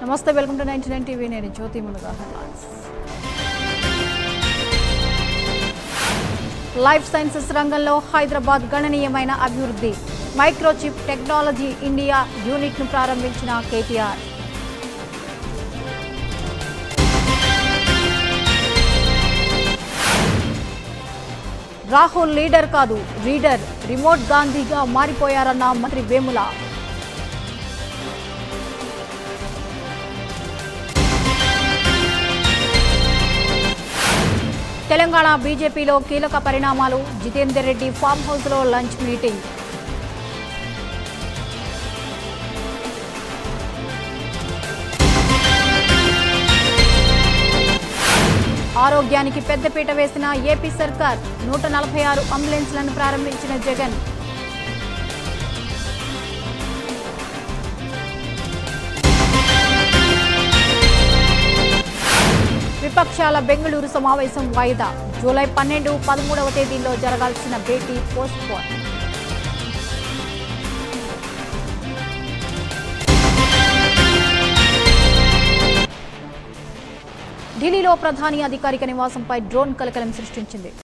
నమస్తే welcome to ninety nine TV నేను జ్యోతి మునుగా హెడ్లైన్స్ లైఫ్ సైన్సెస్ రంగంలో హైదరాబాద్ గణనీయమైన అభివృద్ధి మైక్రోచిప్ టెక్నాలజీ ఇండియా యూనిట్ను ప్రారంభించిన కేటీఆర్ రాహుల్ లీడర్ కాదు రీడర్ రిమోట్ గాంధీగా మారిపోయారన్న మంత్రి వేముల తెలంగాణ బీజేపీలో కీలక పరిణామాలు జితేందర్ రెడ్డి ఫామ్ హౌస్లో లంచ్ మీటింగ్ ఆరోగ్యానికి పెద్దపీట వేసిన ఏపీ సర్కార్ నూట నలభై ఆరు అంబులెన్స్లను ప్రారంభించిన జగన్ విపక్షాల బెంగళూరు సమావేశం వాయిదా జూలై పన్నెండు పదమూడవ తేదీల్లో జరగాల్సిన భేటీ పోస్ట్ పోన్ ఢిల్లీలో ప్రధాని అధికారిక నివాసంపై డ్రోన్ కలకలం సృష్టించింది